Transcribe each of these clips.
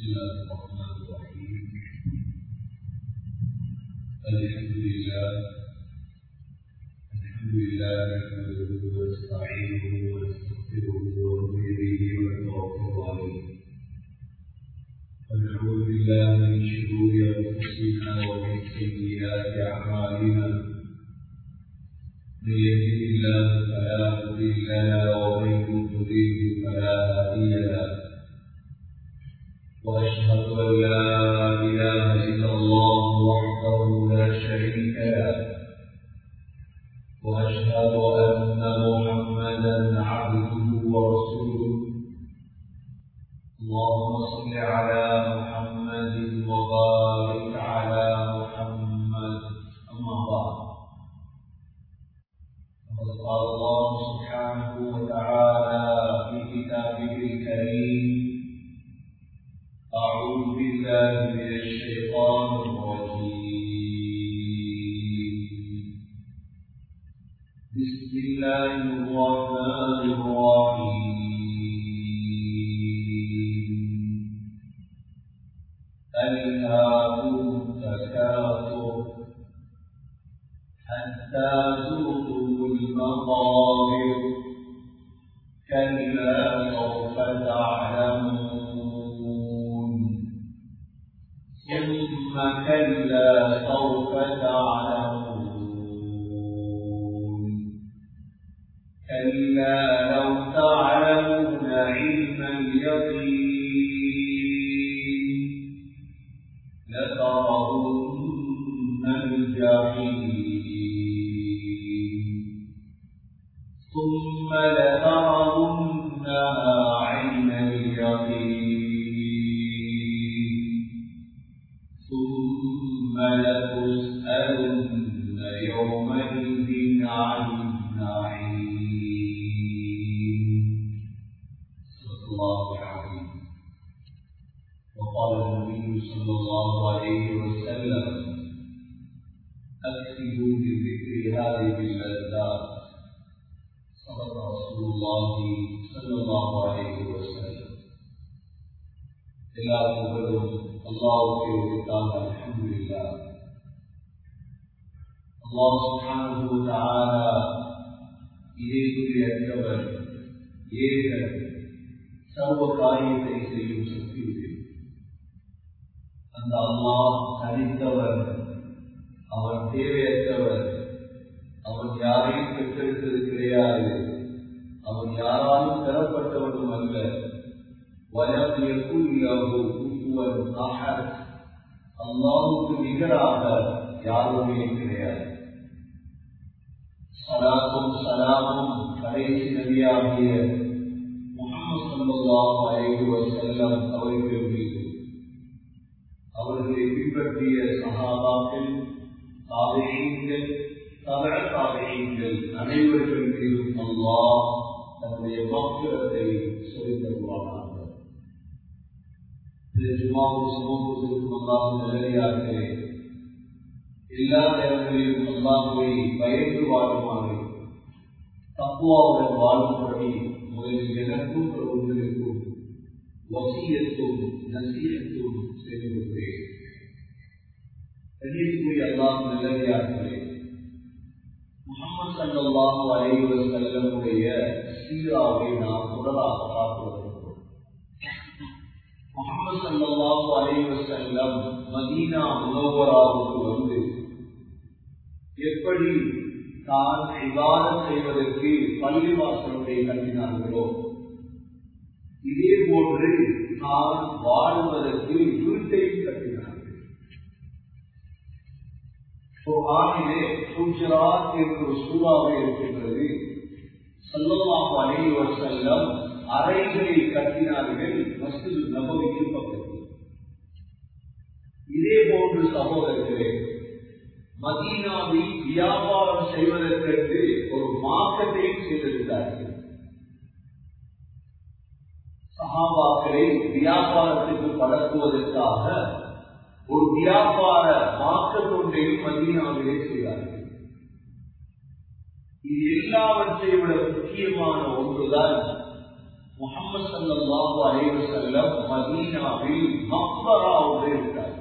الله الرحمن الرحيم الحمد لله الحمد لله نحمده ونستعينه ونستغفره ونؤمن به ونتوكل عليه ونعوذ بالله من شرور انفسنا ومن سيئات اعمالنا من يهده الله فلا مضل له ومن يضلل فلا هادي له واشهد ان لا اله الا الله وحده لا شريك له واشهد ان محمدا عبده ورسوله اللهم صل على محمد وبارك على محمد اما بعد فقد قال الله سبحانه وتعالى في كتابه الكريم أعوذ بالله من الشيطان الرجيم بسم الله الرحمن الرحيم ألهاكم التكاثر حتى زرتم المقابر كلا سوف تعلمون ثم كلا سوف تعلمون كلا لو تعلمون علم اليقين لترون الجحيم ثم لترونها عين اليقين ثم لتسألن يومئذ عن النعيم صدق الله العظيم وقال النبي صلى الله عليه وسلم أكثروا بذكر هذه اللذات صدق رسول الله صلى الله عليه وسلم எல்லா புகழும் அல்லாவுக்கு உரித்தான அல்ஹம்துலில்லா அல்லாஹ் சுப்ஹானஹு வ தஆலா இதே குறியற்றவர் ஏகர் சர்வ காரியத்தை செய்யும் சக்தி உடையவர் அந்த அல்லாஹ் தனித்தவர் அவன் தேவையற்றவர் அவன் யாரையும் பெற்றெடுத்தது கிடையாது அவன் யாராலும் பெறப்பட்டவனும் அல்ல வலம் எக்குள்ளகு குப்புவன் அஹத் அல்லாவுக்கு நிகராக யாருமே கிடையாது சலாத்தும் சலாமும் கடைசி நபியாகிய முகமது சல்லாஹ் அலைஹி வஸல்லம் அவர்கள் மீது அவர்களை பின்பற்றிய சகாபாக்கள் தாபியங்கள் தவற தாபியங்கள் அனைவர்கள் மீதும் அல்லாஹ் தன்னுடைய மக்கிரத்தை சொல்லித் தருவானாக ஜுமாவும் சமூகத்திற்கும் அல்லாஹ் நிலையார்களே எல்லா நேரங்களிலும் அல்லாஹுவை பயந்து வாழுமாறு தப்புவாவுடன் வாழும்படி முதலில் எனக்கும் உங்களுக்கும் வசியத்தும் நசியத்தும் செய்து கொள்கிறேன் கண்ணியத்துக்குரிய அல்லாஹ் நல்லதார்களே முகமது சல்லாஹு அலைவ செல்லமுடைய சீராவை நாம் முதலாக பார்த்து வருகிறோம் முகமது சல்லாஹு அலைவ செல்லம் மதீனா முனவராவுக்கு வந்து எப்படி தான் விவாதம் செய்வதற்கு பள்ளிவாசலுடைய கட்டினார்களோ இதே போன்று தான் வாழ்வதற்கு வீட்டையும் கட்டினார்கள் குரானிலே குஜராத் என்ற ஒரு சூறாவை இருக்கின்றது சொல்லமாக அனைவர் செல்லம் அறைகளை கட்டினார்கள் மஸ்ஜிது நபவிக்கு பக்கத்தில் இதே போன்று சகோதரர்களே மதீனாவில் வியாபாரம் செய்வதற்கு ஒரு மார்க்கெட்டையும் செய்திருந்தார்கள் சகாபாக்களை வியாபாரத்துக்கு பழக்குவதற்காக ஒரு வியாபார மார்க்கெட் ஒன்றையும் மதீனாவிலே செய்தார்கள் இது எல்லாவற்றை விட முக்கியமான ஒன்றுதான் முகமது சல்லாஹு அலைவு செல்லம் மதீனாவில் மக்பராவோடு இருக்கிறார்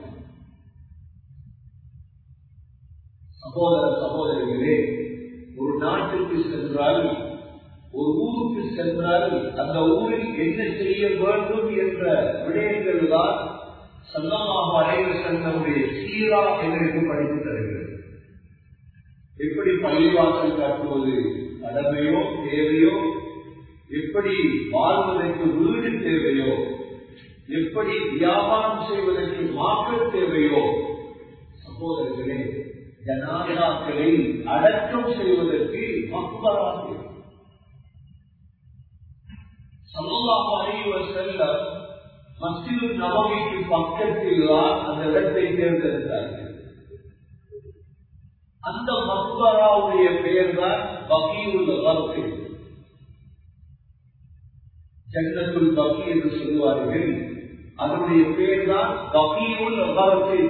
சகோதர சகோதரிகளே ஒரு நாட்டுக்கு சென்றால் ஒரு ஊருக்கு சென்றால் அந்த ஊரில் என்ன செய்ய வேண்டும் என்ற விடயங்கள் தான் சல்லமாக அலைவு செல்லமுடைய சீரா எங்களுக்கு படித்து தருகிறது எப்படி பள்ளிவாசல் கட்டுவது கடமையோ தேவையோ எப்படி வாழ்வதற்கு வீடு தேவையோ எப்படி வியாபாரம் செய்வதற்கு மாற்றம் தேவையோ சகோதரர்களே ஜனாதாக்களை அடக்கம் செய்வதற்கு மக்பரா தேவை சமூகம் அறிவர் செல்ல மஸ்ஜிது நபவிக்கு பக்கத்தில் தான் அந்த இடத்தை தேர்ந்தெடுத்தார்கள் அந்த மக்பராவுடைய பெயர் தான் பகீருல் வர்க்கு ஜன்னத்துல் பகி என்று சொல்லுவார்கள் அதனுடைய பெயர் தான் பகீருல் வர்க்கு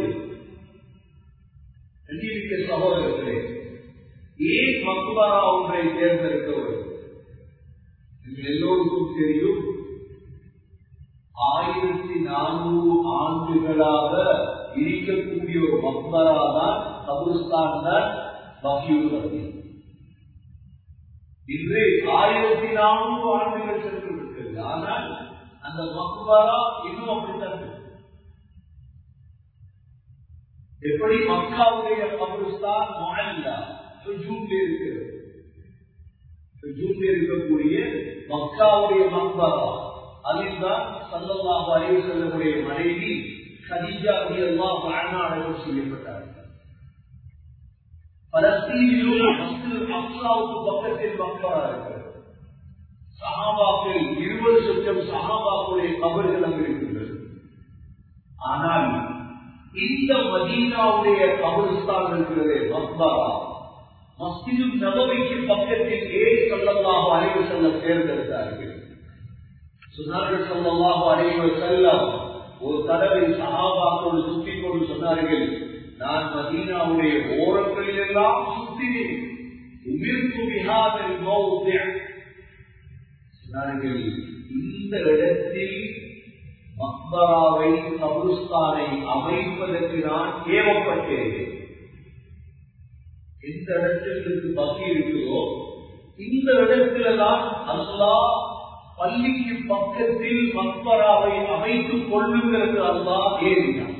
நெஞ்சிருக்க சகோதரர்களே ஏன் மக்பரா ஒன்றை தேர்ந்தெடுக்க வேண்டும் எல்லோருக்கும் தெரியும் ஆயிரத்தி நானூறு ஆண்டுகளாக இருக்கக்கூடிய ஒரு மக்பரா தான் கபுஸ்தான் தான் பகியூர் இன்று ஆயிரத்தி நானூறு ஆண்டுகள் சென்று விட்டது ஆனால் அந்த மக்பரா இன்னும் அப்படித்தான் எப்படி மக்காவுடைய கபுஸ்தான் மொழல்லா சுஜூன்ல இருக்கிறது சுஜூன்ல இருக்கக்கூடிய மக்காவுடைய மக்பரா அதில் தான் சல்லல்லாஹு அலைஹி செல்லக்கூடிய மனைவி கதீஜா ரலியல்லாஹு அன்ஹா அடக்கம் செய்யப்பட்டார்கள் பலஸ்தீனிலும் மஸ்ஜித் அக்ஸாவுக்கு பக்கத்தில் மக்பரா இருக்கிறது சஹாபாக்கள் இருபது சொச்சம் சஹாபாக்களுடைய கபர்கள் அங்கு இருக்கின்றது ஆனால் இந்த மதீனாவுடைய கபரிஸ்தான் இருக்கிறது மக்பரா மஸ்ஜிது நபவிக்கு பக்கத்தில் ஏன் சொல்லலாம் அலைவு செல்ல தேர்ந்தெடுத்தார்கள் சொன்னார்கள் சொல்லலாம் அலைவு செல்லம் ஒரு தடவை சகாபாக்களோடு சுற்றி கொண்டு சொன்னார்கள் நான் மதீனாவுடைய ஓரங்களில் எல்லாம் சுற்றினேன் உமிர்த்து விஹாதில் சொன்னார்கள் இந்த இடத்தில் மக்பராவை கபுஸ்தானை அமைப்பதற்கு நான் ஏவப்பட்டேன் எந்த இடத்திற்கு பசி இருக்குதோ இந்த இடத்துல தான் அல்லா பள்ளிக்கு பக்கத்தில் மக்பராவை அமைத்துக் கொள்ளுங்கிறது அல்லா ஏறினான்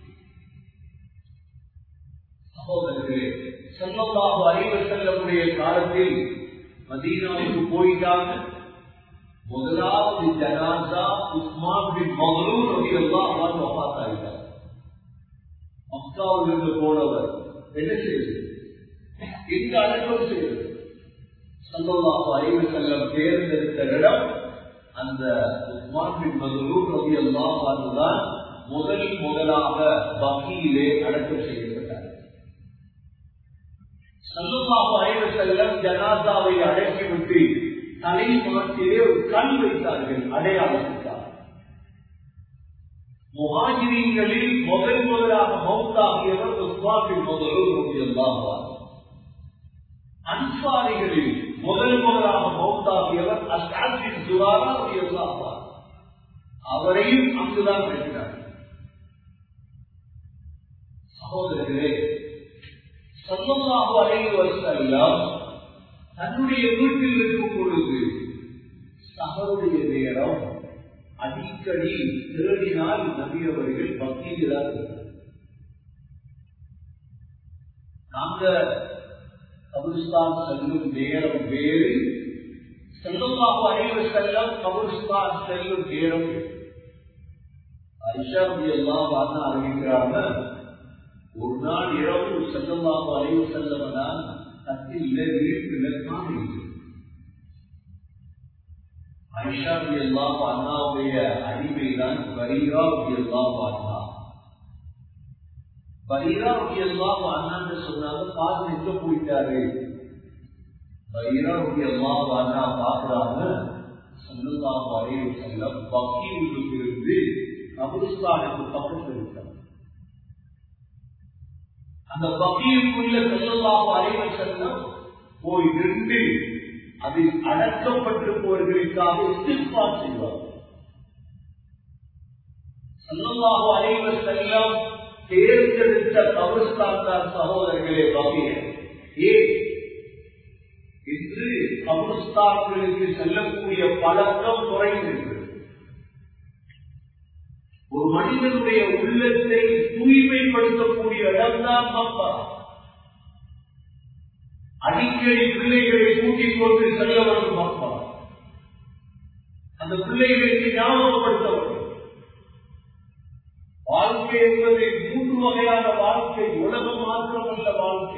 சகோதரர்களே செல்லமாக அறிவு செல்லக்கூடிய காலத்தில் மதீனாவுக்கு போயிட்டாங்க முதலாவது ஜனாசா உஸ்மான் பின் மகளூர் ரவி எல்லாம் பார்த்தார்கள் மக்காவிலிருந்து போனவர் என்ன செய்வது எங்க அடக்கம் செய்வது சல்லல்லாஹு அறிவு செல்லம் தேர்ந்தெடுத்த இடம் அந்த உஸ்மான் பின் மகளூர் ரவி எல்லாம் தான் முதல் முதலாக வகையிலே அடக்கம் செய்யப்பட்டார் சல்லுல்லாஹு அறிவு செல்லம் ஜனாசாவை அடக்கிவிட்டு தலை மாற்றிலே ஒரு கல் வைத்தார்கள் அடையாளத்துக்காக முகாஜிரிகளில் முதல் முதலாக மௌத்தாகியவர் உஸ்மாபின் முதலும் அன்சாரிகளில் முதல் முதலாக மௌத்தாகியவர் அஸ்டாபின் சுராரா எல்லாவார் அவரையும் அங்குதான் வைக்கிறார் சகோதரர்களே சல்லல்லாஹு அலைஹி வஸல்லம் தன்னுடைய வீட்டில் இருக்கும் பொழுது சகருடைய நேரம் அடிக்கடி தேடினால் நபியவர்கள் பக்தியிலாக நாங்க கபுஸ்தான் செல்லும் நேரம் வேறு செல்லுமாக அறிவு செல்லம் கபுஸ்தான் செல்லும் நேரம் ஐஷாபி எல்லாம் வாங்க ஆரம்பிக்கிறாங்க ஒரு நாள் இரவு செல்லமாக அறிவு செல்லவனால் கத்தில வீட்டுல காணவில்லை ஐஷாபி எல்லாம் அண்ணாவுடைய அடிமைதான் பரீராபி எல்லாம் அண்ணா பரீராபி எல்லாம் அண்ணான்னு சொன்னாங்க பார்த்து எங்க போயிட்டாரு பரீராபி எல்லாம் அண்ணா பாக்குறாங்க செல்லலாம் அறிவு செல்லம் பக்கீவுக்கு இருந்து கபுஸ்தானுக்கு பக்கத்தில் இருக்காங்க அந்த பக்கியுக்குள்ள செல்லலாம் அறிவு செல்லம் போய் நின்று அதில் அடக்கப்பட்டிருப்பவர்களுக்காக இஸ்திஃபார் செய்வார் சல்லல்லாஹு அலைஹி வஸல்லம் தேர்ந்தெடுத்த கபர்ஸ்தான் தான் சகோதரர்களே வகைய ஏன் இன்று கபர்ஸ்தான்களுக்கு செல்லக்கூடிய பழக்கம் குறைந்திருக்கிறது ஒரு மனிதனுடைய உள்ளத்தை தூய்மைப்படுத்தக்கூடிய இடம்தான் மக்கா அடிக்கடி பிள்ளைகளை கூட்டிக் கொண்டு செல்ல வேண்டும் மக்கா அந்த பிள்ளைகளுக்கு ஞாபகப்படுத்த வேண்டும் வாழ்க்கை என்பது மூன்று வகையான வாழ்க்கை உலகம் மாத்திரமல்ல வாழ்க்கை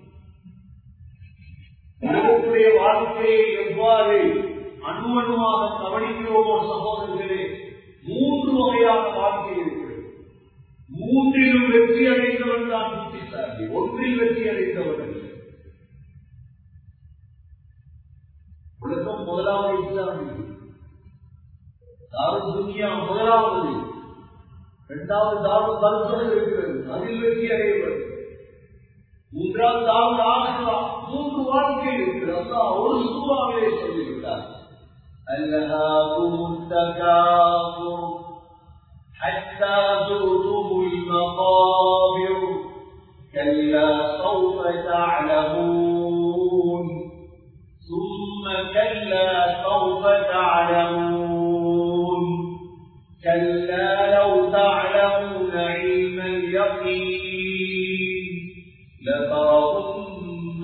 உலகத்துடைய வாழ்க்கையை எவ்வாறு அணுவணுமாக கவனிக்கிறோமோ சகோதரர்களே மூன்று வகையான வாழ்க்கை இருக்கிறது மூன்றிலும் வெற்றி அடைந்தவன் தான் புத்திசாலி ஒன்றில் வெற்றி அடைந்தவன் இல்லை உலகம் முதலாவது இஸ்லாமிய தாரு துனியா முதலாவது இரண்டாவது தாரு கருத்தல் இருக்கிறது அதில் வெற்றி அடைவது மூன்றாவது தாரு ஆசிரா மூன்று வாழ்க்கை இருக்கிறது அதான் ஒரு சூறாவிலே சொல்லிவிட்டார் ألهاكم التكاثر حتى زرتم المقابر كلا سوف تعلمون ثم كلا سوف تعلمون كلا لو تعلمون علم اليقين لترون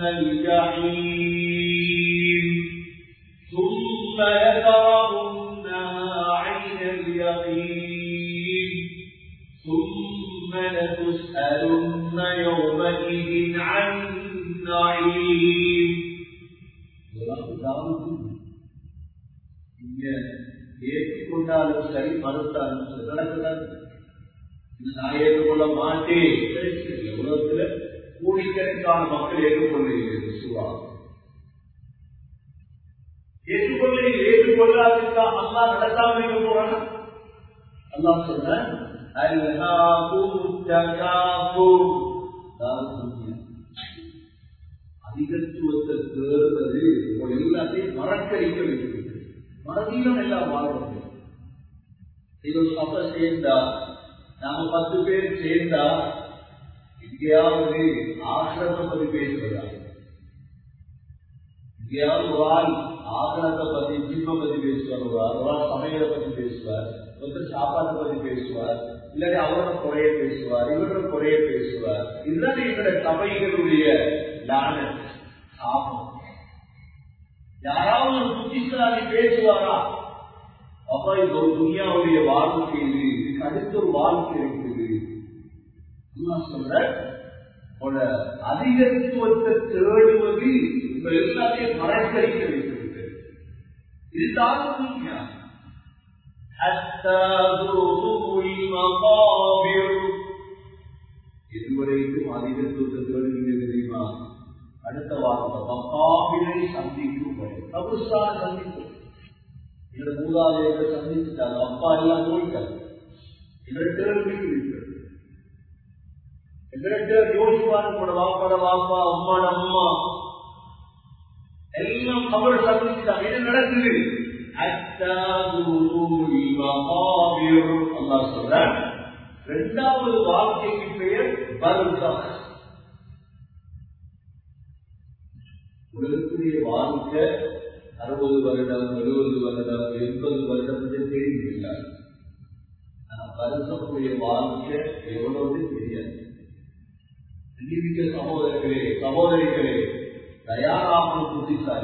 الجحيم ثم لترونها عين اليقين ثم لتسألن يومئذ عن النعيم இங்க ஏற்றுக்கொண்டாலும் சரி மறுத்தாலும் சரி நடக்குதான் நான் ஏற்றுக்கொள்ள மாட்டேன் உலகத்துல கோடிக்கணக்கான மக்கள் ஏற்றுக்கொள்ள சுவா ஏற்றுக்கொள்ள ஏற்றுக்கொள்ளாதிருந்தா அல்லா நடத்தாம இருக்க போறான் அல்லா சொன்ன அதிகத்துவத்தை தேர்வது உங்கள் எல்லாத்தையும் மறக்கடிக்க வைக்கிறது மனதீனம் எல்லாம் வாழ்வது இது சபை சேர்ந்தா நாம பத்து பேர் சேர்ந்தா எங்கேயாவது ஆசிரத்தை பத்தி பேசுவதா எங்கேயாவது ஒரு ஆள் ஆகலத்தை பத்தி ஜிம்ம பத்தி பேசுவார் ஒரு ஆள் ஒரு ஆள் சமையலை பத்தி பேசுவார் ஒருத்தர் சாப்பாட்டை பத்தி பேசுவார் இல்லாட்டி அவரோட குறைய பேசுவார் இவரோட குறைய பேசுவார் இதுதான் எங்களோட சபைகளுடைய லானத் சாபம் யாராவது ஒரு புத்திசாலி பேசுவாரா அப்ப இது ஒரு துணியாவுடைய வாழ்க்கை இது இதுக்கு அடுத்த ஒரு வாழ்க்கை இருக்குது சொல்ற அதிகத்துவத்தை தேடுவது உங்கள் எல்லாத்தையும் மறைக்கடிக்க வைக்கிறது இதுதான் துணியா இதுவரைக்கும் அதிகத்துவத்தை தேடுவீங்க தெரியுமா அடுத்த வார்த்தை மக்காவினை சந்திக்கும் கபுஸ்தான சந்திக்கும் என்னோட மூதாதையத்தை சந்திச்சுட்டாங்க அப்பா எல்லாம் போயிட்டாங்க இரண்டு வீட்டு எங்கிட்ட யோசிப்பாரு கூட வாப்பாட வாப்பா அம்மாட அம்மா எல்லாம் கபர் சந்திச்சுட்டாங்க என்ன நடக்குது அல்லா சொல்ற இரண்டாவது வார்த்தைக்கு பெயர் பருத்தம் உலகத்துடைய வாழ்க்கை அறுபது வருடம் எழுபது வருடம் எண்பது வருடம் தெரியவில்லை வருஷத்துடைய வாழ்க்கை எவ்வளவு தெரியாது மிக்க சகோதரர்களே சகோதரிகளே தயாராகும் புத்திசாலி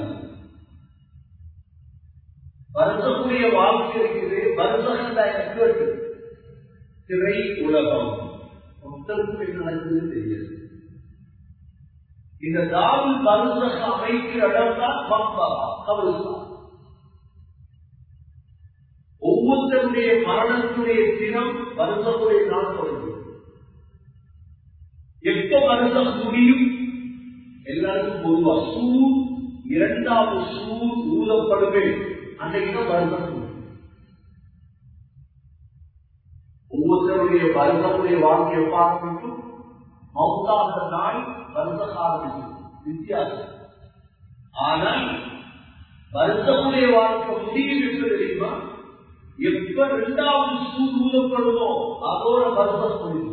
வருஷத்துடைய வாழ்க்கை இருக்குது வருஷம் திரை உலகம் மக்களுக்கு என்ன நடக்குதுன்னு தெரியாது இந்த தாவில் பருசக அமைக்கிற இடம் தான் பம்பா கபருஸ்தான் ஒவ்வொருத்தருடைய மரணத்துடைய தினம் வருஷத்துடைய நாள் தொடங்கும் எப்ப வருஷம் முடியும் எல்லாருக்கும் பொதுவா சூர் இரண்டாவது சூர் ஊதப்படுமே அன்றைக்கு வருஷம் முடியும் ஒவ்வொருத்தருடைய வருஷத்துடைய வாழ்க்கையை பார்க்கும் மௌத்தாந்த நாள் வருஷ ஆரம்பிக்கும் வித்தியாசம் ஆனால் வருத்தமுடைய வாழ்க்கை முடியும் என்று தெரியுமா எப்ப இரண்டாவது சூடு ஊதப்படுமோ அதோட வருத்தம் முடியும்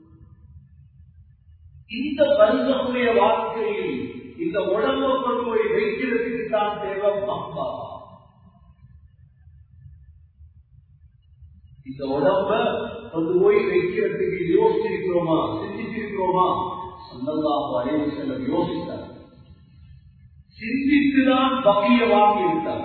இந்த வருத்தமுடைய வாழ்க்கையில் இந்த உடம்பை கொண்டு போய் வைக்கிறதுக்கு தான் தேவை அப்பா இந்த உடம்ப கொண்டு போய் வைக்கிறதுக்கு யோசிச்சிருக்கிறோமா சிந்திச்சிருக்கிறோமா சந்தர்பாபு அழைவு செல்ல யோசித்தார் சிந்தித்துதான் பகைய வாங்கி இருந்தார்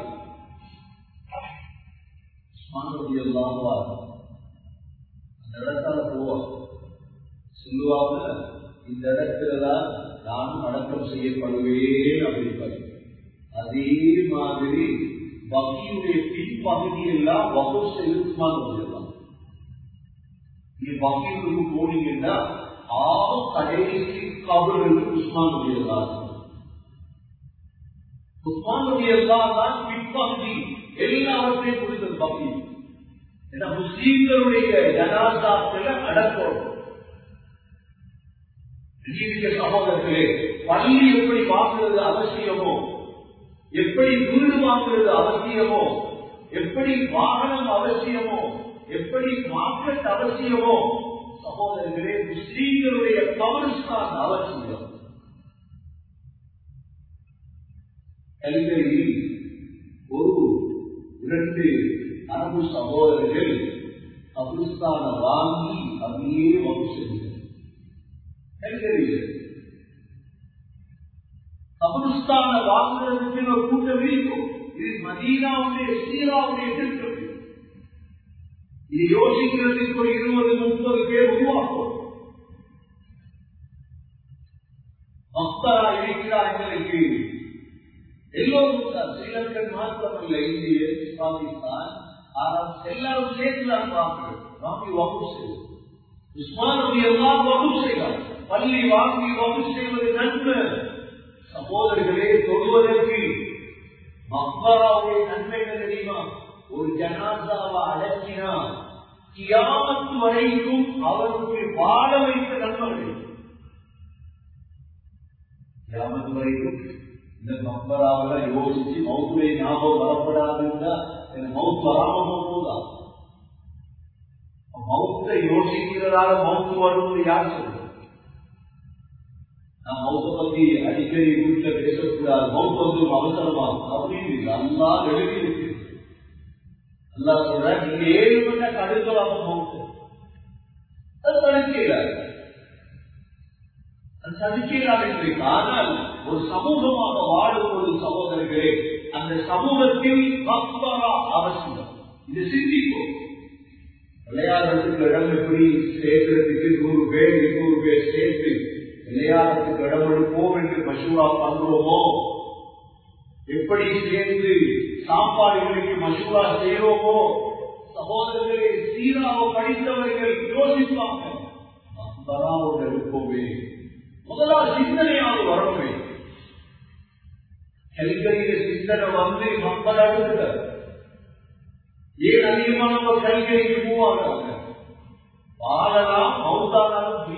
அந்த இடத்தால போவார் சொல்லுவாங்க இந்த இடத்துலதான் நானும் அடக்கம் செய்யப்படுவேன் அப்படின்னு அதே மாதிரி வகையுடைய பின்பகுதி எல்லாம் வகு செலுத்துமான் வந்துடலாம் நீங்க வகையுக்கு போனீங்கன்னா ஆக கடைசி கபர்களுக்கு உஸ்மான் முடியலாம் உஸ்மான் முடியலாம் தான் பின்பகுதி எல்லாவற்றையும் கொடுத்தது பக்தி ஏன்னா முஸ்லீம்களுடைய ஜனாதாக்களை அடக்கணும் ஜீவிக்க சமூகத்திலே பள்ளி எப்படி வாங்குறது அவசியமோ எப்படி வீடு வாங்குறது அவசியமோ எப்படி வாகனம் அவசியமோ எப்படி மார்க்கெட் அவசியமோ சகோதரர்களே முஸ்லீம்களுடைய கவனிஸ்தான் அவசியம் கல்வியில் ஒரு இரண்டு அரபு சகோதரர்கள் கபிரிஸ்தான வாங்கி அப்படியே வகு செஞ்சனர் கபிரிஸ்தான வாங்குறதுக்கு ஒரு கூட்டம் இருக்கும் இது மதீனாவுடைய சீராவுடைய திட்டம் இது யோசிக்கிறதுக்கு ஒரு இருபது முப்பது பேர் உருவாக்கும் மக்தரா இருக்கிறார்களுக்கு எல்லோரும் தான் ஸ்ரீலங்கன் மாத்திரமல்ல இந்திய பாகிஸ்தான் அரபு எல்லாரும் சேர்த்துதான் வாங்குறது வாங்கி வகுப்பு செய்வது உஸ்மான் எல்லாம் வகுப்பு செய்வார் பள்ளி வாங்கி வகுப்பு செய்வது நன்மை சகோதரர்களே தொழுவதற்கு மக்பராவுடைய நன்மை என்ன தெரியுமா ஒரு ஜனாசாவை அடக்கினா கியாமத்து வரைக்கும் அவருக்கு வாழ வைத்த நன்மை கியாமத்து வரைக்கும் இந்த மக்பராவில் யோசிச்சு மௌத்துடைய ஞாபகம் வரப்படாதுன்னா எனக்கு மவுத்து வராம போதா மௌத்தை யோசிக்கிறதால மவுத்து வருவது யார் சொல்றது நான் மௌத்த பத்தி அடிக்கடி வீட்டுல பேசக்கூடாது மௌத்த வந்து அவசரமா அப்படின்னு இல்லை அல்லா எழுதி இருக்கு அல்லா சொல்ற நீங்க ஏழு மணி தடுக்கலாம் மௌத்து அது தடுக்கல அது தடுக்கிறார் என்று ஆனால் ஒரு சமூகமாக வாழும் ஒரு சகோதரர்களே அந்த சமூகத்தில் மக்பரா அவசியம் இது சிந்திக்கும் விளையாடுறதுக்கு இடம் எப்படி சேர்க்கிறதுக்கு நூறு பேர் இருநூறு பேர் சேர்த்து விளையாடுறதுக்கு இடம் எடுப்போம் என்று மசூரா பண்றோமோ எப்படி சேர்ந்து சாப்பாடுகளுக்கு மசூரா செய்யறோமோ சகோதரர்களே சீராவ படித்தவர்கள் யோசிப்பாங்க மக்பராவோட இருப்போமே முதலாவது சிந்தனையாக வரணுமே கல்கரியில சிந்தனை வந்து மக்கள் அடுக்கிறார் ஏன் அதிகமான கல்கரிக்கு மூவாங்க வாழலாம் மௌத்தானாலும் ஃப்ரீ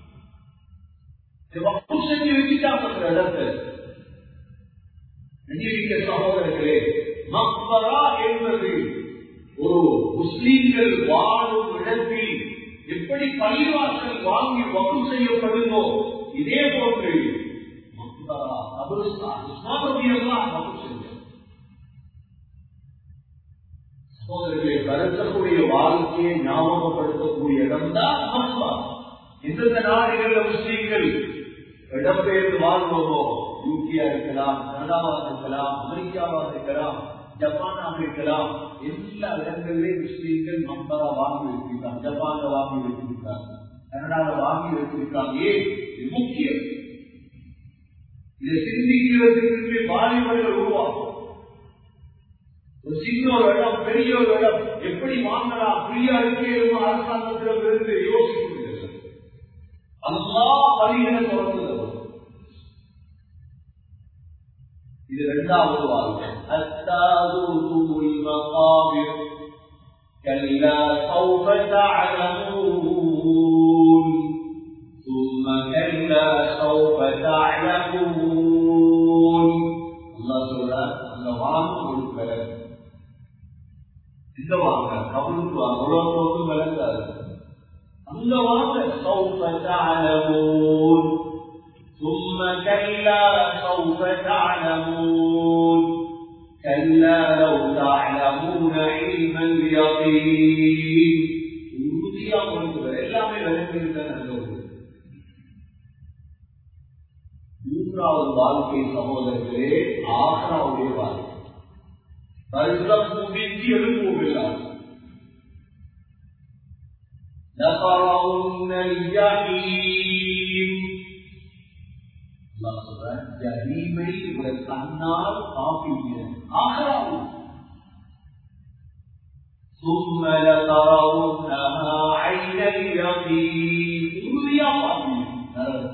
செஞ்சு வச்சுட்டாங்க அந்த இடத்தை நெஞ்சிருக்க சகோதரர்களே மக்பரா என்பது ஒரு முஸ்லீம்கள் வாழும் இடத்தில் எப்படி பள்ளிவாசல் வாங்கி வகு செய்யப்படுமோ இதே போன்று மக்பரா கபருஸ்தான் இஸ்லாமியெல்லாம் வகு செய்யும் சகோதரர்களை வருத்தக்கூடிய வாழ்க்கையை ஞாபகப்படுத்தக்கூடிய இடம் தான் மக்பரா எந்தெந்த நாடுகள்ல முஸ்லீம்கள் இடம்பெயர்ந்து வாழ்வோமோ யூகேயா இருக்கலாம் கனடாவா இருக்கலாம் அமெரிக்காவா இருக்கலாம் ஜப்பானாக இருக்கலாம் எல்லா இடங்களிலும் முஸ்லீம்கள் மம்பரா வாங்கி வைத்திருக்காங்க ஜப்பான்ல வாங்கி வைத்திருக்காங்க கனடாவில் வாங்கி வைத்திருக்காங்க ஏன் இது முக்கியம் இதை சிந்திக்கிறதுக்கு வாலிபர்கள் உருவாகும் ஒரு சின்ன ஒரு இடம் பெரிய ஒரு இடம் எப்படி வாங்கலாம் ஃப்ரீயா இருக்கேன் அரசாங்கத்திடம் இருந்து யோசிக்கிறது அல்லா வழிகளை தொடர்ந்து இது இரண்டாவது வாழ்க்கை அத்தாதுல் மகாபிர் كلا سوف تعلمون ثم كلا سوف تعلمون الله சொல்றார் அந்த அங்க வாங்க سوف تعلمون ثم كلا سوف تعلمون كلا لو تعلمون علم اليقين உறுதியா கொண்டு எல்லாமே விளங்குகின்ற நல்லது மூன்றாவது வாழ்க்கை சகோதரர்களே ஆக்ராவுடைய வாழ்க்கை பரிசுரம் முடித்து எழுப்புகிறார் لترون الجحيم அல்லாஹ் சொல்றார் ஜஹீமை உங்கள் கண்ணால் காப்பீங்க ஆக்ராவும் ثم لترونها عين اليقين உறுதியா பார்ப்பீங்க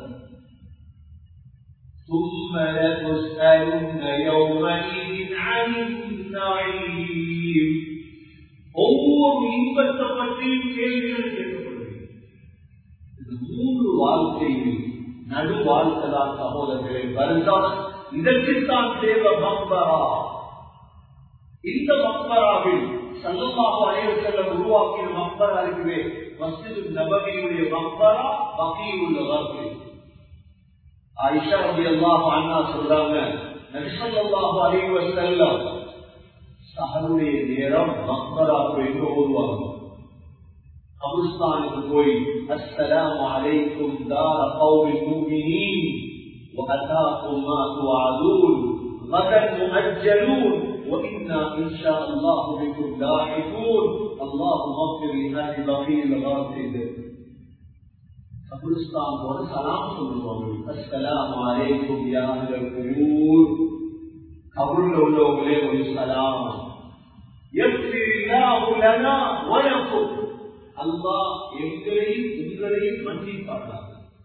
ثم لتسألن يومئذ عن النعيم ஒவ்வொரு இன்பத்தை பற்றியும் கேள்விகள் கேட்கப்படுகிறது இது மூன்று வாழ்க்கையில் நடு வாழ்க்கைதான் சகோதரர்களே வருடம் இதற்குத்தான் தேவை மக்பரா இந்த மக்பராவில் சல்லமாக அனைவர் செல்லம் உருவாக்கிய மக்பரா இருக்குவே மஸ்ஜிது நபவியுடைய மக்பரா பகியுள்ள வாழ்க்கை ஆயிஷா ரபி அல்லாஹ் அண்ணா சொல்றாங்க நபிசல்லாஹு அலைஹி வஸல்லம் சஹருடைய நேரம் மக்பராக்கு எங்க ஓடுவாங்க கபுஸ்தானுக்கு போய் அஸ்ஸலாமு அலைக்கும் தார கௌமி முஃமினீன் وأتاكم ما توعدون غدا مؤجلون وإنا إن شاء الله بكم لاحقون اللهم اغفر لأهل بقي الغافل கபிரிஸ்தான் போல சலாம் சொல்லுவாங்க அஸ்ஸலாமு அலைக்கும் யா அஹ்லல் குயூர் கபூர்ல உள்ளவங்களே ஒரு சலாம் யக்ஃபிரில்லாஹு லனா வ லக்கும் அல்லாஹ் எங்களையும் உங்களையும் மன்னிப்பார்கள்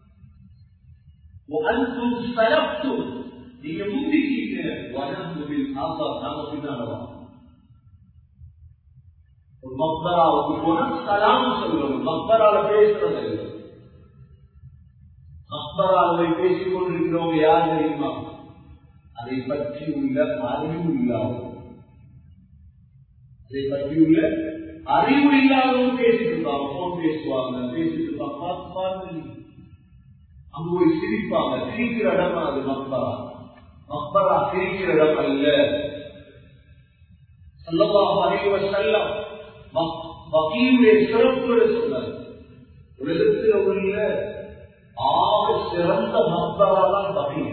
وأنتم سلفتم நீங்க முந்திக்கீங்க வனந்து பில் ஆசா நாங்க பின்னாலவா ஒரு மக்பராவுக்கு போனா சலாம் சொல்லுவாங்க மக்பரால பேசுறது இல்லை மக்பராவை பேசிக் கொண்டிருக்கிறவங்க யார் தெரியுமா அதை பற்றி உள்ள அறிவு இல்லாதவங்க அதை பற்றி உள்ள அறிவு இல்லாதவங்க பேசிட்டு இருப்பாங்க போன் பேசுவாங்க பேசிட்டு இருப்பாங்க பார்த்து பாருங்க அங்க போய் சிரிப்பாங்க சிரிக்கிற இடம் அது மக்பரா மக்பரா சிரிக்கிற இடம் அல்ல சொல்லமாக அறிவ செல்லம் வக்கீலுடைய சிறப்புகளை சொன்னார் உலகத்தில் உள்ள ஆக சிறந்த மக்பரா தான் வக்கீல்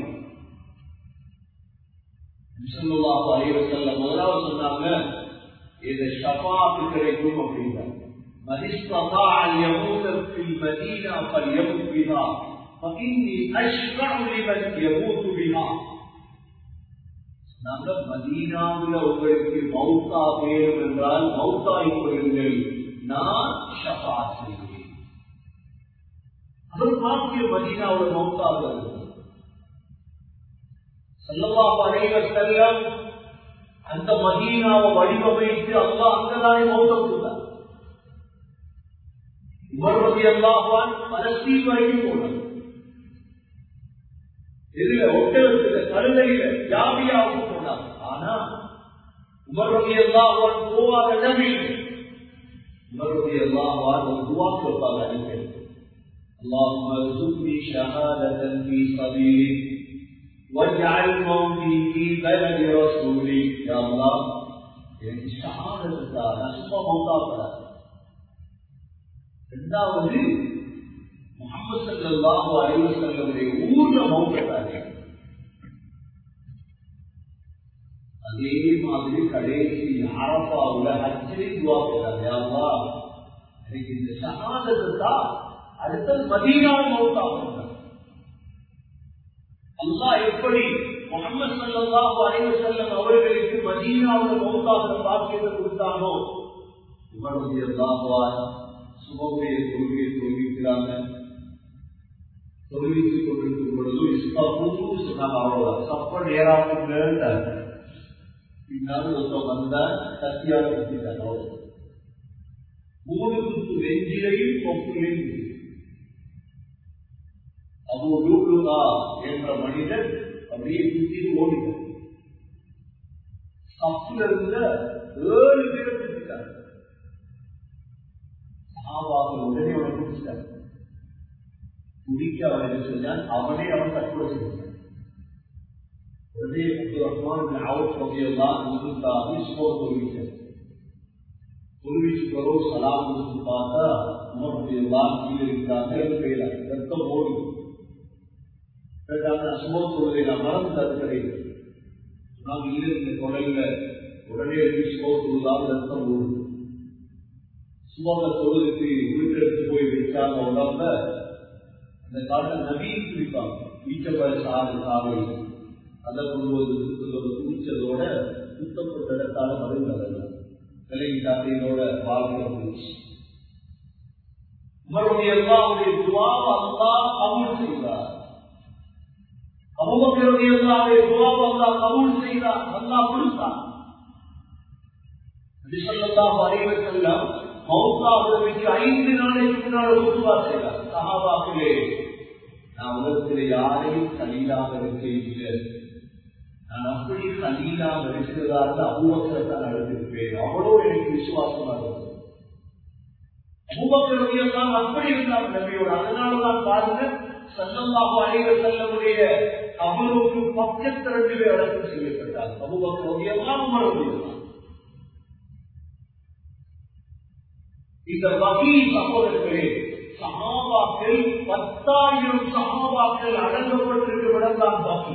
சொல்லமாக அறிவ செல்ல முதலாவது சொன்னாங்க இது ஷபாத்து கிடைக்கும் அப்படின்னாங்க من استطاع أن يموت في المدينة فليمت بها فإني أشفع لمن يموت بها நாங்க மதீனாவில் உங்களுக்கு மௌத்தா வேணும் என்றால் மௌத்தாய் கொள்ளுங்கள் நான் ஷபா செய்கிறேன் அவர் பார்க்கிய மதீனாவில் மௌத்தாக செல்லவா பழைய செல்லம் அந்த மதீனாவை வடிவமைத்து அல்லா அங்கதானே மௌத்த கொடுத்தார் உமர்வதி அல்லாஹான் பலஸ்தீன் வரைக்கும் போனார் இதுல ஒட்டகத்துல கருதையில ஜாபியாவுக்கு போனார் ஆனா உமர்வதி அல்லாஹான் போவாத இடமில் உமர்வதி அல்லாஹான் ஒரு துவா கேட்பாங்க அனுப்பி اللهم ارزقني شهادة في سبيلك واجعل موتي في بلد رسولك يا الله எனக்கு ஷஹாதத்தா நஷ்ட மௌத்தாப்பட இரண்டாவது முகமது சல்லாஹு அலைவ செல்லமுடைய ஊர்ல மௌத்தாரு அதே மாதிரி கடைசி அரப்பாவுல ஹஜ்ஜிலே துவா போறாங்க யாவா எனக்கு இந்த ஷஹாதத்தா அடுத்தது மதீனாவும் மௌத்தாங்க அல்லாஹ் எப்படி முகமது சல்லாஹு அலைவ செல்லம் அவர்களுக்கு மதீனாவில் மௌத்தாகிற பாக்கியத்தை கொடுத்தானோ இவருடைய அல்லாஹுவான் சுபவுடைய தொழுகையை தொழுவிக்கிறாங்க தொழுவித்துக் கொண்டிருக்கும் பொழுது இஸ்தப்புன்னு சொன்னாங்க அவ்வளோ சப்ப நேராக பின்னால் ஒருத்தன் வந்தா கத்தியால குத்திட்டாங்க அவ்வளோ மூணு குத்து நெஞ்சிலையும் கொப்பிலையும் அபு லூலுகா என்ற மனிதன் அப்படியே குத்தி ஓடினார் சப்புல இருந்த ஏழு பேரை குத்திட்டார் சாபாக்கள் உடனே அவனை குடிச்சிட்டாங்க குடிக்க அவன் என்ன செஞ்சான் அவனே அவன் தற்கொலை செய்தான் உடனே அப்துல் ரஹ்மான் அவுட் பகுதியெல்லாம் இருந்தாங்க ஸ்போர்ட் தொழுவிச்சார் தொழுவிச்சு வரும் சலாம் கொடுத்து பார்த்தா உமர் பகுதியெல்லாம் கீழே இருக்காங்க பெயரா ரத்தம் ஓடும் ஸ்போர்ட் தொழுதை நான் மறந்து தடுக்கிறேன் நாம் இல்லை இந்த குரல்ல உடனே ஸ்போர்ட் தொழுதால் ரத்தம் ஓடும் சுமந்த தொழுதுக்கு வீட்டெடுத்து போய் வச்சாங்க உடம்ப அந்த காலத்தில் நவீன் குடிப்பாங்க வீச்சப்பட சாறு சாவை அதை கொண்டு வந்து குடிச்சதோட சுத்தப்பட்ட இடத்தால மருந்து விலகி தாத்தையோட வாழ்க்கை இருந்துச்சு உமருடைய அல்லாவுடைய துவாவை அல்லா கபூல் செய்தார் அபுபக்கருடைய அல்லாவுடைய துவாவை அல்லா கபூல் செய்தார் அல்லா கொடுத்தார் அறிவதெல்லாம் மௌத்தாவதற்கு ஐந்து நாளைக்கு முன்னால் ஒத்துவா செய்தார் சகாபாக்களே நான் உலகத்தில் யாரையும் கலீலாக இருக்க இல்லை நான் அப்படி கலீலாக இருக்கிறதாக அபூபக்கரத்தான் நடந்திருப்பேன் அவ்வளோ எனக்கு விசுவாசமாக இருந்தது அபூபக்கரவியெல்லாம் அப்படி இருந்தார் நபியோடு அதனாலதான் பாருங்க சல்லல்லாஹு அலைவர் செல்லமுடைய அவருக்கு பக்கத்து ரெண்டு பேர் அடக்கம் செய்யப்பட்டார் அபூபக்கரவியெல்லாம் உமரவியெல்லாம் இந்த வகை சகோதரர்களே சகாபாக்கள் பத்தாயிரம் சகாபாக்கள் அடங்கப்பட்டிருக்கும் இடம்தான் பாக்கி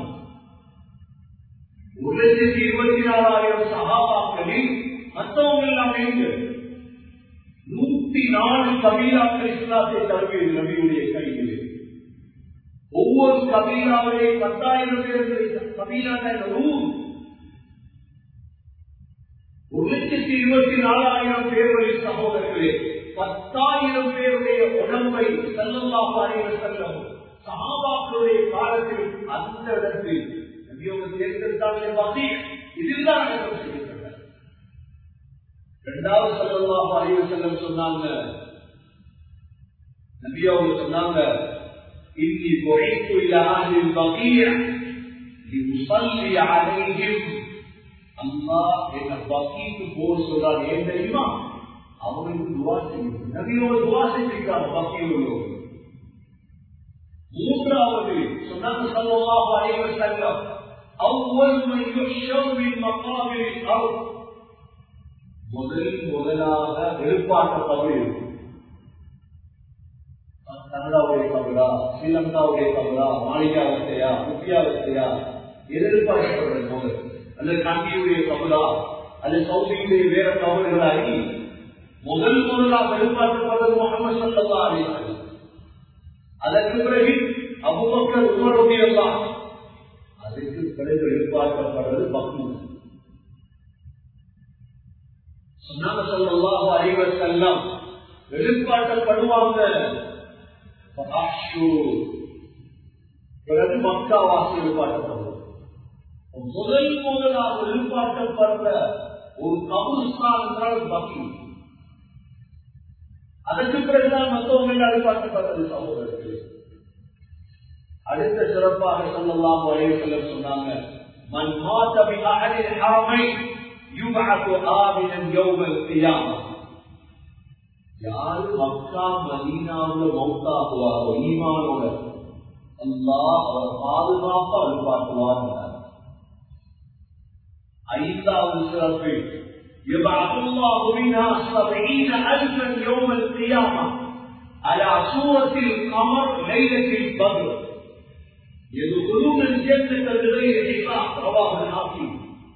ஒரு லட்சத்தி இருபத்தி நாலாயிரம் சகாபாக்களில் மற்றவங்க எல்லாம் எங்க நூத்தி நாலு கபீராக்கள் இஸ்லாத்தை தருவது நபியுடைய கையில் ஒவ்வொரு கபீராவிலே பத்தாயிரம் பேர் கபீராக்கள் ஊர் ஒரு லட்சத்தி இருபத்தி நாலாயிரம் பேர்களின் சகோதரர்களே பத்தாயிரம் பேருடைய உடம்பை செல்லல்லாஹு அலைஹி செல்லும் சஹாபாக்களுடைய காலத்தில் அந்த இடத்தில் நபியோடு தேர்ந்தெடுத்தாலே பாதி இதுதான் அடக்கம் செய்யப்பட்டது இரண்டாவது செல்லல்லாஹு அலைஹி செல்லம் சொன்னாங்க நபியோடு சொன்னாங்க இன்னி பொழைத்து இலா அஹ்லில் பகீய லியுஸல்லி அலைஹிம் அல்லாஹ் என்ன பக்கீக்கு போக சொல்றாரு ஏன் தெரியுமா அவங்களுக்கு துவா செய்யும் நபியோடு துவா செஞ்சிருக்காங்க பக்கியோடு மூன்றாவது சொன்னாங்க சல்லல்லாஹு அலைஹி வஸல்லம் அவ்வல் மன் யுஹ்ஷர் மின் மகாமில் அர்த் முதல் முதலாக எழுப்பாட்டப்பவர் இருக்கும் கனடாவுடைய கபரா ஸ்ரீலங்காவுடைய கபரா மாளிகாவத்தையா முக்கியாவத்தையா எதிர்பார்க்கப்படுறது முதல் அல்லது கண்டியுடைய கபரா அல்லது சவுதியுடைய வேற கபர்களாகி முதல் முதலாக எதிர்பார்க்கப்படுறது முகமது சல்லா அலிஸ்லாம் அதற்கு பிறகு அபுபக்கர் உமருடைய எல்லாம் அதுக்கு பிறகு எதிர்பார்க்கப்படுறது பக்தி சொன்னாங்க சொல்லலாம் அறிவர் செல்லம் எதிர்பார்க்கப்படுவாங்க பிறகு மக்கா வாசி எதிர்பார்க்கப்படுவோம் முதல் முதலாக எதிர்பார்க்கப்படுற ஒரு கபுஸ்தான் என்றால் பக்தி அதற்கு பிறகுதான் மற்றவங்க எதிர்பார்க்கப்படுறது சகோதரர்களே அடுத்த சிறப்பாக சொல்லலாம் வரைவு சொன்னாங்க மன் மாத்த பின் ஹாமை யுபஅத்து ஆமினன் யௌமல் கியாமா யாரு மக்கா மதீனாவுல மௌத்தாக்குவாரோ ஈமானோட அல்லாஹ் அவர் பாதுகாப்பா எதிர்பார்க்குவார் ஐந்தாவது சிறப்பு يبعث الله منها سبعين ألفا يوم القيامة على صورة القمر ليلة البدر يدخلون الجنة بغير حساب رواه الحاكم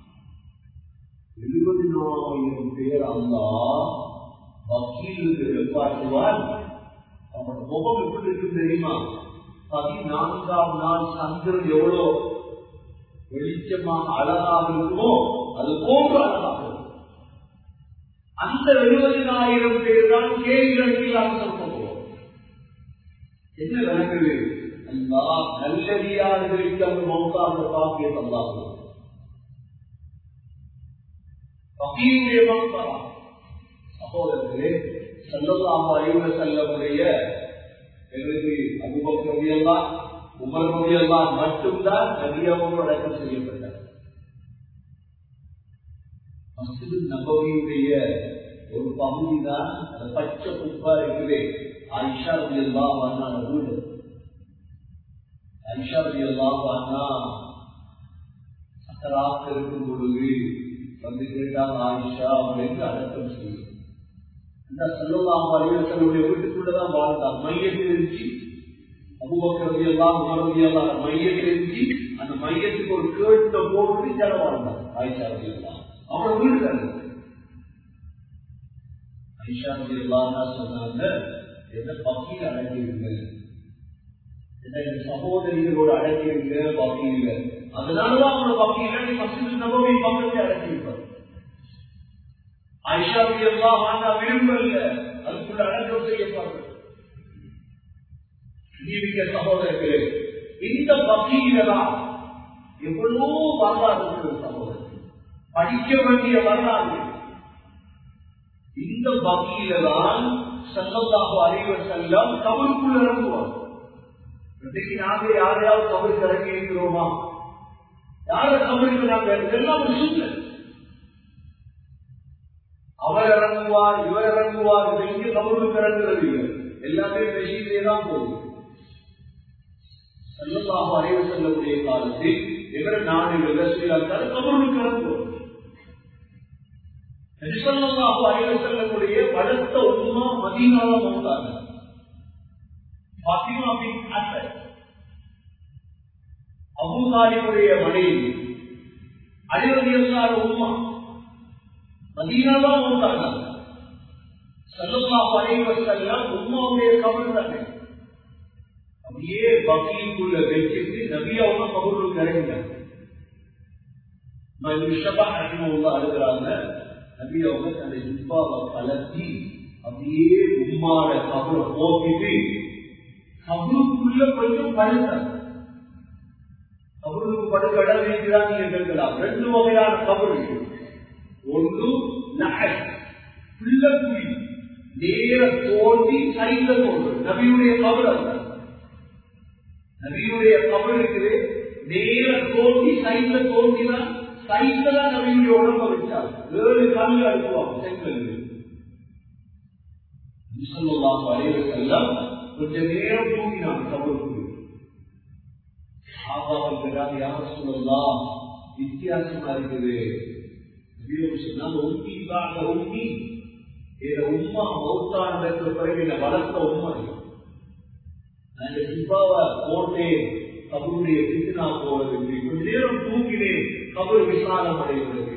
எழுபதினாயிரம் பேர் அல்லா வக்கீலுக்கு எதிர்பார்க்குவார் அவன் முகம் எப்படி இருக்கு தெரியுமா பதினான்காம் நாள் சந்திரன் எவ்வளோ வெளிச்சமாக அழகாக இருக்குமோ அது போன்று அழகாக இருக்கும் அந்த எழுபதினாயிரம் பேர் தான் கேள்விகளுக்கு சொல்லுவோம் என்ன விளக்குது அல்லா நல்லடியார்களுக்கு அந்த மௌத்தாந்த பாக்கிய தந்தார்கள் பகீருடைய மௌத்தா சகோதரர்களே செல்லலாம் அறிவுல செல்லமுடைய எங்களுக்கு அபுபக் ரவியெல்லாம் உமர் ரவியெல்லாம் மட்டும்தான் நதியவங்க அடக்கம் செய்யப்பட்டார் மசிது நபவியுடைய ஒரு பகுதி தான் அந்த பச்சை குப்பா இருக்குது ஆயிஷா ரவியெல்லாம் வந்தாங்க வீடு ஐஷாதி எல்லாம் அண்ணா சக்கராத்து இருக்கும் பொழுது வந்து கேட்டாங்க ஆயிஷா அவங்க எங்க அடக்கம் செய்யும் இந்த செல்லலாம் அறிவர்களுடைய வீட்டுக்குள்ளதான் வாழ்ந்தார் மையத்தில் இருந்துச்சு அபுபக்கரதி எல்லாம் உமரதி எல்லாம் மையத்தில் இருந்துச்சு அந்த மையத்துக்கு ஒரு கேட்ட போட்டு ஜல வாழ்ந்தார் ஆயிஷா ரதி எல்லாம் அவன் வீடு தான் ஐஷா ரதி எல்லாம் சொன்னாங்க என்ன பக்கியில் அடங்கியிருங்க என்ன சகோதரிகளோடு அடங்கியிருங்க பக்கியில் அதனாலதான் அவனோட பக்கியில் நீ மசித நபவை பக்கத்தை அடங்கியிருப்பார் ஐஷாவுக்கு எல்லாம் ஆனா விரும்பல அதுக்குள்ள அடக்கம் செய்யப்பார்கள் நீவிக்க சகோதரர்களே இந்த பக்தியில தான் எவ்வளவோ வரலாறு இருக்கிறது சகோதரர் படிக்க வேண்டிய வரலாறு இந்த பக்தியில தான் சல்லல்லாஹு அறிவர் செல்லம் கபருக்குள் இறங்குவார் இன்றைக்கு நாங்க யாரையாவது கபருக்கு இறங்கி இருக்கிறோமா யார கபருக்கு நாங்க எல்லாம் ஒரு சூழ்நிலை அவர் இறங்குவார் இவர் இறங்குவார் இது இங்கு கபருக்கு இறங்குறது இல்லை எல்லாமே மெஷினிலே தான் போகுது செல்லமாக அறிவு செல்லக்கூடிய காலத்தில் எவர் நாடு விவசாயிகள் கபருக்கு இறங்குவோம் செல்லமாக அறிவு செல்லக்கூடிய வளர்த்த உண்மா மதீனாவும் வந்தாங்க பாத்திமா பின் அசத் அபுதாலியுடைய மனைவி அழிவதி எல்லார உண்மா மதீனாதான் வந்தாங்க செல்லமாக அறிவு செல்லம் உண்மாவுடைய கபல் தானே அப்படியே பக்திக்குள்ள வச்சுட்டு நபியாவுமா கபூருக்கு இறங்கினாங்க அழுகிறாங்க நபியாவுங்க தன்னை ஜிப்பாவை கலத்தி அப்படியே உம்மாட கபரை போக்கிட்டு கபருக்குள்ள கொஞ்சம் படுத்தாங்க கபருக்கு படுக்க இடம் வைக்கிறான் நீங்க கேட்கலாம் ரெண்டு வகையான கபரு ஒன்று நகை புள்ளக்குழி நேர தோண்டி சைட்ல தோன்று நபியுடைய கபர் அல்ல நபியுடைய கபர் இருக்குது நேர தோண்டி சைட்ல தோண்டினா சைட்ல தான் நபியுடைய உடம்ப வச்சார் ஏழு கல் அனுப்புவாங்க செங்கல் அலைவசெல்லாம் கொஞ்ச நேரம் தூங்கினான் கபருக்கு ஆபாக்கிறாங்க யார சொல்லலாம் வித்தியாசமா இருக்குது சொன்னாங்க உண்மை காண உண்மை இதை உண்மை மௌத்தானதற்கு பிறகு என்னை வளர்த்த உண்மை அந்த சிப்பாவை போட்டேன் கபருடைய பிசினா போவதில்லை கொஞ்ச நேரம் தூங்கினேன் கபர் விசாலம் அடைவதற்கு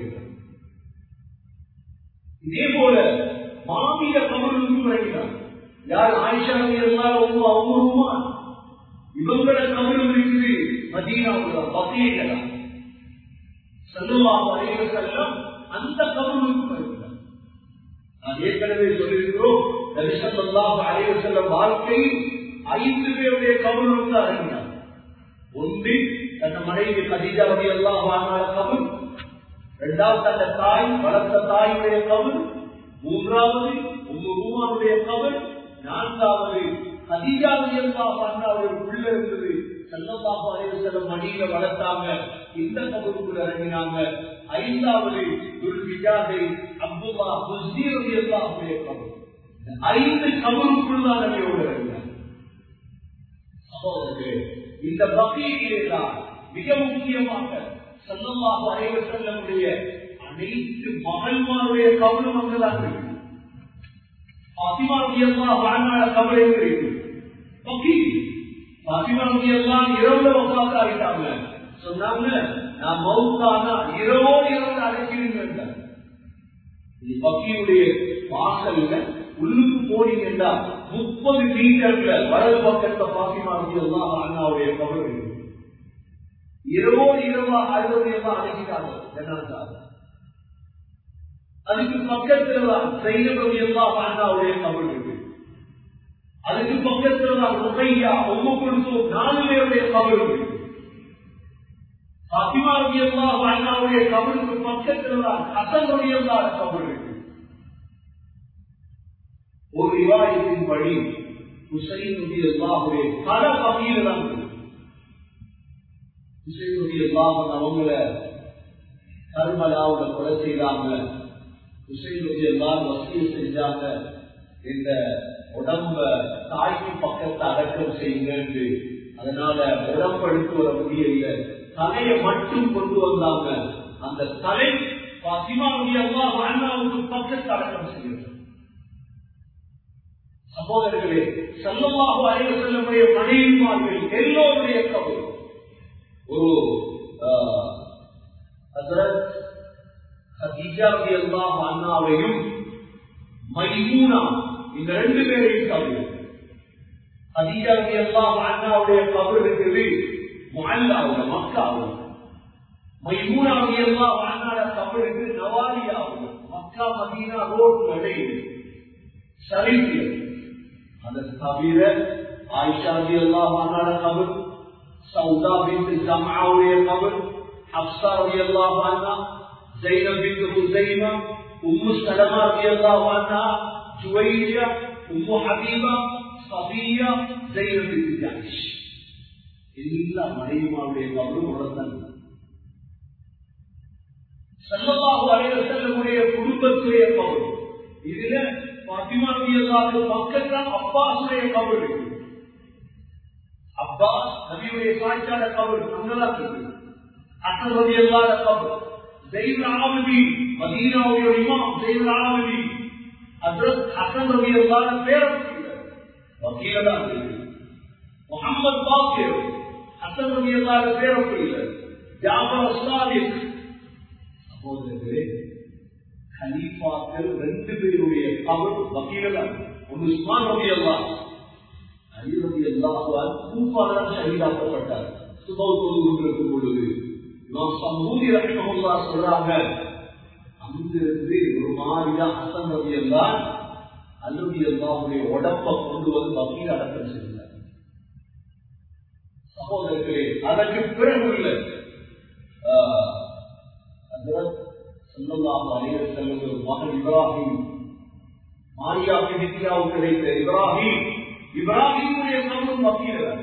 இதே போல மாமிய கபருக்கு பிறகுதான் யார் ஆயிஷா இருந்தாலும் உமா அவங்க உமா இவங்கள கபரும் இருக்குது மதீனாவுல பசியங்களா செல்லுவாங்க அனைவரும் செல்லம் அந்த கபருக்கு பிறகுதான் நான் ஏற்கனவே சொல்லியிருக்கிறோம் நபிசல்லாஹ் அலைவர் செல்லும் வாழ்க்கை ஐந்து பேருடைய கபருக்கு தான் இறங்கினார் ஒன்று தன் மனைவி கதிஜா வகை எல்லாம் வாழ்நாள் கபர் இரண்டாவது தந்த தாய் வளர்த்த தாயுடைய கபர் மூன்றாவது உங்க ரூமாவுடைய கபர் நான்காவது கதிஜாவது எல்லாம் வாழ்நாள் உள்ள இருந்தது செல்லப்பாப்பா அலைவசலம் மடியில வளர்த்தாங்க இந்த கபருக்குள் இறங்கினாங்க ஐந்தாவது துல்விஜாதை அப்துல்லா புசீரதி எல்லாருடைய கபர் ஐந்து கபருக்குள் தான் நபியோடு இறங்கினாங்க சகோதரர்களே இந்த பக்தியிலே தான் மிக முக்கியமாக செல்லமாக அனைவர் செல்லக்கூடிய அனைத்து மகள்மாருடைய கவனம் அங்குதான் இருக்கு பாத்திமாவுடைய வாழ்நாள கவலை இருக்கு பக்தி பாத்திமாவுடைய எல்லாம் இரவுல உட்கார்ந்தாவிட்டாங்க சொன்னாங்க நான் மவுத்தானா இரவோ இரவு அழைக்கிறீங்க பக்தியுடைய வாசல்ல உள்ளுக்கு போனீங்கன்னா முப்பது மீட்டர்ல வலது பக்கத்தை பாத்திமாவுடைய எல்லாம் அண்ணாவுடைய கவலை இருக்கு இரவோ இரவா அழுவதையெல்லாம் அழைக்கிறாங்க என்ன அதுக்கு பக்கத்துல தான் சைனபதி எல்லாம் அண்ணாவுடைய கபல் இருக்கு அதுக்கு பக்கத்துல தான் ருக்கையா ஒவ்வொரு கொடுத்தோம் நாலு பேருடைய கபல் இருக்கு பத்திமாவதி எல்லாம் அண்ணாவுடைய கபலுக்கு பக்கத்துல தான் அசனுடைய எல்லாம் கபல் இருக்கு ஒரு விவாதத்தின் படி ஹுசைனுடைய எல்லாருடைய பல பகுதியில் தான் இருக்கு ஹுசைனுடைய பாவன் அவங்கள கர்மலாவோட கொலை செய்தாங்க ஹுசைனுடைய எல்லாரும் வசதியை செஞ்சாங்க இந்த உடம்ப தாய்க்கு பக்கத்தை அடக்கம் செய்யுங்க என்று அதனால உடம்படுத்து வர முடியல தலையை மட்டும் கொண்டு வந்தாங்க அந்த தலை பாத்திமாவுடைய அம்மா அண்ணாவுக்கு பக்கத்து அடக்கம் செய்யணும் சகோதரர்களே செல்லமாக அறிவு செல்லமுடைய மனைவிமார்கள் எல்லோருடைய கவலை ஒரு அண்ணாவையும் மைமூனா இந்த ரெண்டு பேரையும் கவலை ஹதீஜாவுடைய எல்லாம் அண்ணாவுடைய கபர் இருக்குது முஹல்லாவுல மக்காவுல மைமூனாவுடைய எல்லாம் அண்ணாட கபர் இருக்குது நவாலியாவுல மக்கா மதீனா ரோடு இடையில் சரித்தியம் அதை தவிர ஆயிஷாவுடைய எல்லாம் அண்ணாட கபர் சவுதா பின் ஜமாவுடைய கபர் ஹப்சாவுடைய எல்லாம் அண்ணா ஜெயினப் பின் ஹுசைமா உம்மு சலமா ரலியல்லாஹு அன்ஹா Juwayriya Umm Habiba Safiya Zainab பின் ஜாஷ் எல்லா மனைவிமாருடைய கபரும் உடனே சல்லல்லாஹு அலைஹி வஸல்லமுடைய குடும்பத்துடைய கபர் இதுல பாத்திமா ரலியல்லாஹு பக்கத்துல அப்பாஸுடைய கபர் இருக்கு அப்பாஸ் நபியுடைய சாட்சியான கபர் அங்கதான் இருக்கு அசல் ரலியல்லாஹு கபர் ஜெயின் ஆமதி மதீனாவுடைய இமாம் ஜெயின் ஆமதி ஹஜ்ரத் ஹசன் ரலியல்லாஹு பேரம் வக்கீல தான் இருக்கு முகமது பாக்கிர் ஹசன் ரலியல்லாஹு பேரம் புரியல ஜாபர் சாதிக் சகோதரர்களே கலீஃபாக்கள் ரெண்டு பேருடைய கவர் வக்கீலதான் ஒன்று உஸ்மான் ரவி அல்லா அலி ரவி அல்லாஹால் கூப்பாளர் ஷஹீதாக்கப்பட்டார் சுபவ் தொழுது கொண்டிருக்கும் பொழுது நாம் சமூதி ரஹிமஹுல்லா சொல்றாங்க அங்கிருந்து ஒரு மாதிரியா ஹசன் ரவி அல்லா அல்லவி அல்லாவுடைய உடம்ப கொண்டு வந்து வக்கீல் அடக்கம் செய்தார் சகோதரர்களே அதற்கு பிறகு இல்லை சொல்லலாம் அனைவர் செல்வது மகன் இப்ராஹிம் மாரியாவுக்கு நித்யாவுக்கு கிடைத்த இப்ராஹிம் இப்ராஹிமுடைய கவனம் வக்கீலர்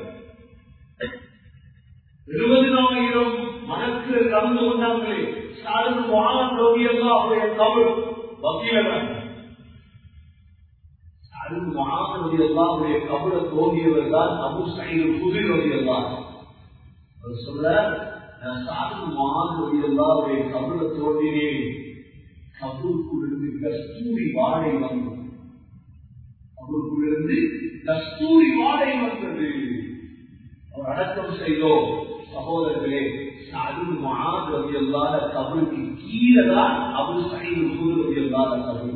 எழுபதினாயிரம் மனக்கு கலந்து கொண்டாங்களே சாரது மகான் ரோகியல்லாவுடைய கவல் வக்கீலர் சாரது மகான் ரோகியல்லாவுடைய கவலை தோன்றியவர் தான் அபு சைடு புதிர் ரோகியல்லா சொல்ல சாது மாணவர்களுடைய கபல தோன்றினேன் கபருக்குள்ளிருந்து கஸ்தூரி வாடை வந்தது கபருக்குள்ளிருந்து கஸ்தூரி வாடை வந்தது அவர் அடக்கம் செய்தோம் சகோதரர்களே சாது மாணவர்கள் இல்லாத கபருக்கு கீழே தான் அவர் சைடு சூழல் இல்லாத கபரு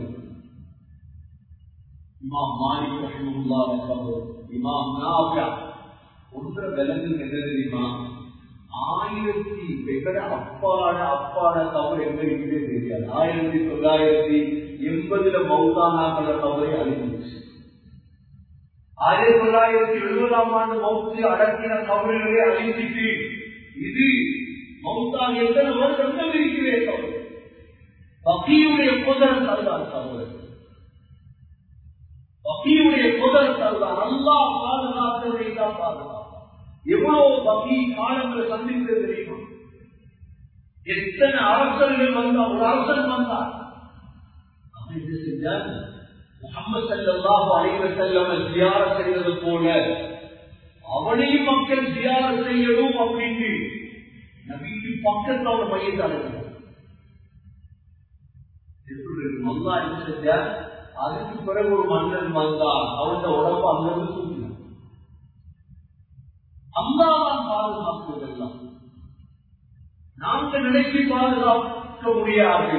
இமாம் மாலிக் ரஹிமுல்லாத கபர் இமாம் நாவியா ஒன்ற விலங்கு என்ன தெரியுமா ஆயிரத்தி எங்கட அப்பாட அப்பாட தவறு எங்க இருக்குதே தெரியாது ஆயிரத்தி தொள்ளாயிரத்தி எண்பதுல மௌதானாக்கள தவறை அழிந்துச்சு ஆயிரத்தி தொள்ளாயிரத்தி எழுபதாம் ஆண்டு மௌத்து அடக்கின தவறுகளை அழிஞ்சிட்டு இது மௌத்தான் எத்தனை வருஷங்கள் இருக்கிறே தவறு வக்கியுடைய புதன் தருதான் தவறு வக்கியுடைய புதன் தருதான் நல்லா பாதுகாத்ததை தான் பாதுகாப்பு எவ்வளவு வகை காலங்களை சந்தித்து தெரியுமா எத்தனை அரசர்கள் வந்தா ஒரு அரசன் வந்தார் அவன் என்ன செஞ்சான் முகமது சல்லாஹு அலைவ செல்லம ஜியார செய்வது போல அவனையும் மக்கள் ஜியார செய்யணும் அப்படின்னு நபிக்கு பக்கத்தில் அவன் மையத்தை அடைக்கிறார் அல்லா என்ன செஞ்சா அதுக்கு பிறகு ஒரு மன்னன் வந்தான் அவன் உடம்பு அங்கிருந்து தூக்கினான் அல்லாதான் பாதுகாப்புவதெல்லாம் நாங்கள் நினைச்சு பாதுகாக்க முடியாது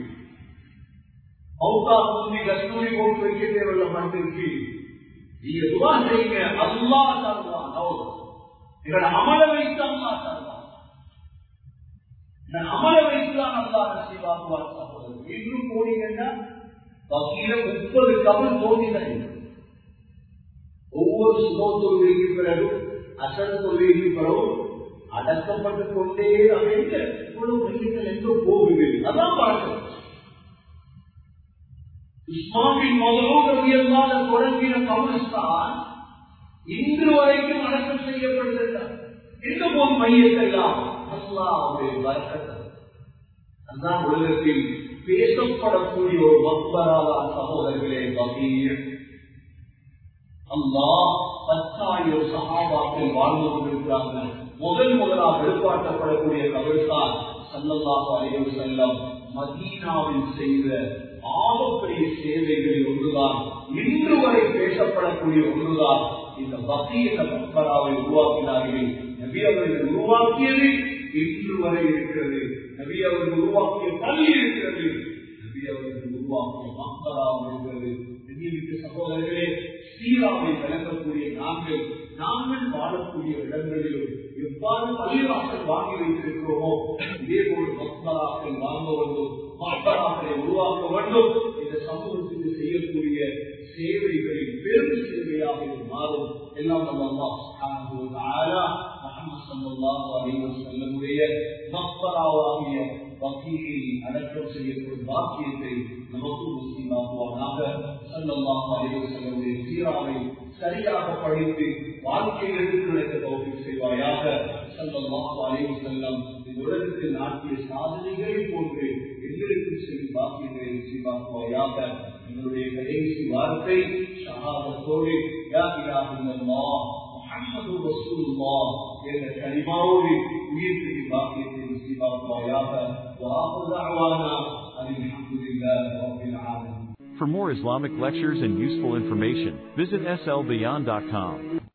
மௌத்தா பூமி கஸ்தூரி போட்டு வைக்க தேவையில்ல மண்ணிற்கு நீங்க துவா செய்யுங்க அல்லா தருவான் எங்களை அமல வைத்து அல்லா தருவான் அமல வைத்துதான் அல்லா நசீவாக்குவார் சகோதரர் இன்னும் போனீங்கன்னா வகையில முப்பது கமல் தோன்றிதான் ஒவ்வொரு சுகத்தொழிலுக்கு பிறகு அசல் தொழிலுக்கு பிறகு அடக்கப்பட்டு கொண்டே அமைந்த இவ்வளவு மையங்கள் எங்க போகுது அதான் பார்க்கணும் இஸ்லாமின் முதலோடு தொடங்கின கவனிஸ்தான் இன்று வரைக்கும் அடக்கம் செய்யப்படுகிறது எங்க போது மையத்தெல்லாம் அல்லாவுடைய வரக்கத்தை அதுதான் உலகத்தில் பேசப்படக்கூடிய ஒரு மக்பராதான் சகோதரர்களே வகையில் அல்லா பத்தாயிரம் ஆயிரம் சகாபாக்கள் வாழ்ந்து கொண்டிருக்கிறாங்க முதல் முதலாக வெளிப்பாட்டப்படக்கூடிய கபிர்தான் சல்லல்லாஹு அலைஹி செல்லம் மதீனாவில் செய்த ஆகப்பெரிய சேவைகளில் ஒன்றுதான் இன்று வரை பேசப்படக்கூடிய ஒன்றுதான் இந்த பக்திய பரம்பராவை உருவாக்கினார்கள் நபி அவர்கள் உருவாக்கியது இன்று வரை இருக்கிறது நபி அவர்கள் உருவாக்கிய பள்ளி இருக்கிறது நபி அவர்கள் உருவாக்கிய மக்களாக இருக்கிறது பெண்ணியமிக்க சகோதரர்களே சீராவை விளங்கக்கூடிய நாங்கள் நாங்கள் வாழக்கூடிய இடங்களிலும் எவ்வாறு பள்ளிவாசல் வாங்கி வைத்திருக்கிறோமோ இதே போல் மக்களாக்கள் வாங்க வேண்டும் மக்களாக்களை உருவாக்க வேண்டும் இந்த சமூகத்துக்கு செய்யக்கூடிய சேவைகளில் பெரும் சேவையாக இது மாறும் எல்லாம் நம்ம முகமது சல்லாஹ் அலைவர் செல்லமுடைய மக்களாவாகிய வகையில் அடக்கம் செய்யப்படும் பாக்கியத்தை நமக்கு முஸ்லீமாக்குவானாக சல்லல்லாஹ் அலைவர் செல்லமுடைய சீராவை சரியாக படித்து வாழ்க்கையில் எடுத்து நடக்க தோல்வி செய்வாயாக சல்லல்லாஹ் அலைவர் செல்லம் இந்த உலகத்தில் நாட்டிய சாதனைகளை போன்று எங்களுக்கு செய்தி பாக்கியங்களை முஸ்லீமாக்குவாயாக எங்களுடைய கடைசி வார்த்தை ஷஹாதத்தோடு யா இலாஹ இல்லல்லாஹ் முஹம்மது ரசூலுல்லாஹ் என்ற கலிமாவோடு உயிர்ப்பிக்கு பாக்கியத்தை நசீபாக்குவாயாக وآخر دعوانا أن الحمد لله رب العالمين For more Islamic lectures and useful information, visit slbeyond.com.